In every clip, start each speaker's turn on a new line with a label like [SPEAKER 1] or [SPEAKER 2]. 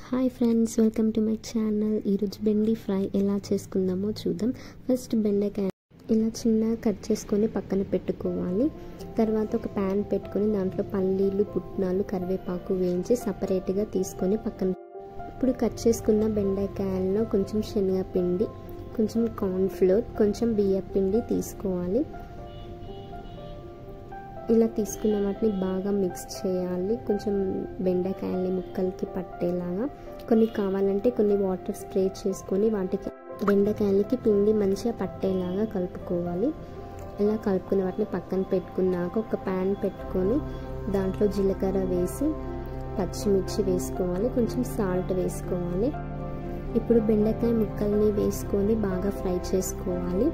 [SPEAKER 1] hi friends welcome to my channel ఈరోజు బెండి fry ఎలా చేసుకుందామో చూద్దాం ఫస్ట్ బెండకాయ ఇలా చిన్నగా కట్ చేసుకొని పక్కన పెట్టుకోవాలి తర్వాత ఒక ప్యాన్ పెట్టుకొని దాంట్లో పల్లీలు పుట్నాలు కరివేపాకు వేయించి సపరేట్గా తీసుకొని పక్కన ఇప్పుడు కట్ చేసుకున్న బెండకాయల్లో కొంచెం శనగపిండి కొంచెం కార్న్ఫ్లోర్ కొంచెం బియ్య పిండి తీసుకోవాలి ఇలా తీసుకున్న వాటిని బాగా మిక్స్ చేయాలి కొంచెం బెండకాయల్ని ముక్కలకి పట్టేలాగా కొన్ని కావాలంటే కొన్ని వాటర్ స్ప్రే చేసుకొని వాటికి బెండకాయలకి పిండి మంచిగా పట్టేలాగా కలుపుకోవాలి ఇలా కలుపుకున్న వాటిని పక్కన పెట్టుకున్నాక ఒక ప్యాన్ పెట్టుకొని దాంట్లో జీలకర్ర వేసి పచ్చిమిర్చి వేసుకోవాలి కొంచెం సాల్ట్ వేసుకోవాలి ఇప్పుడు బెండకాయ ముక్కల్ని వేసుకొని బాగా ఫ్రై చేసుకోవాలి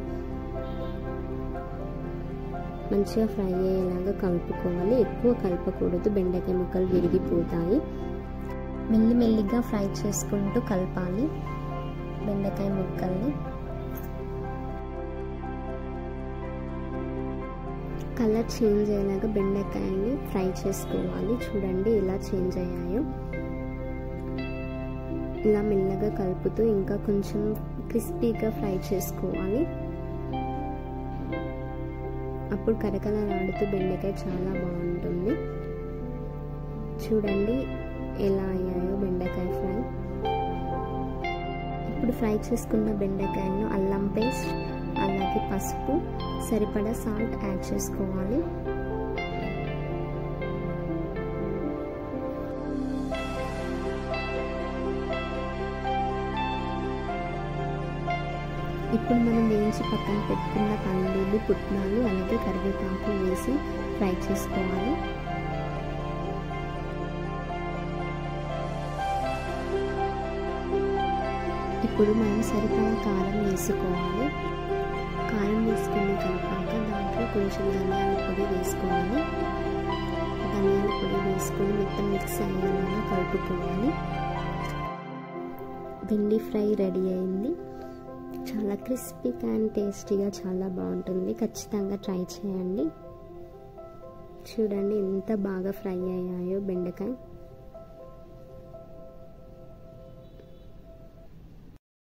[SPEAKER 1] మంచిగా ఫ్రై అయ్యేలాగా కలుపుకోవాలి ఎక్కువ కలపకూడదు బెండకాయ ముక్కలు విరిగిపోతాయి మెల్లిమెల్లిగా ఫ్రై చేసుకుంటూ కలపాలి బెండకాయ ముక్కల్ని కలర్ చేంజ్ అయ్యేలాగా బెండకాయని ఫ్రై చేసుకోవాలి చూడండి ఎలా చేంజ్ అయ్యాయో ఇలా మెల్లగా కలుపుతూ ఇంకా కొంచెం క్రిస్పీగా ఫ్రై చేసుకోవాలి అప్పుడు కరకలలాడుతూ బెండకాయ చాలా బాగుంటుంది చూడండి ఎలా అయ్యాయో బెండకాయ ఫ్రై ఇప్పుడు ఫ్రై చేసుకున్న బెండకాయను అల్లం పేస్ట్ అలాగే పసుపు సరిపడా సాల్ట్ యాడ్ చేసుకోవాలి ఇప్పుడు మనం వేయించి పక్కన పెట్టుకున్న పల్లీలు పుట్నాలు అలాగే కరివేపాకు వేసి ఫ్రై చేసుకోవాలి ఇప్పుడు మనం సరిపడా కారం వేసుకోవాలి కారం వేసుకుని కలిపాక దాంట్లో కొంచెం ధనియాల పొడి వేసుకోవాలి ధనియాల పొడి వేసుకొని మొత్తం మిక్స్ అయ్యేలాగా కలుపుకోవాలి భిండి ఫ్రై రెడీ అయింది చాలా క్రిస్పీగా అండ్ టేస్టీగా చాలా బాగుంటుంది ఖచ్చితంగా ట్రై చేయండి చూడండి ఎంత బాగా ఫ్రై అయ్యాయో బెండకాయ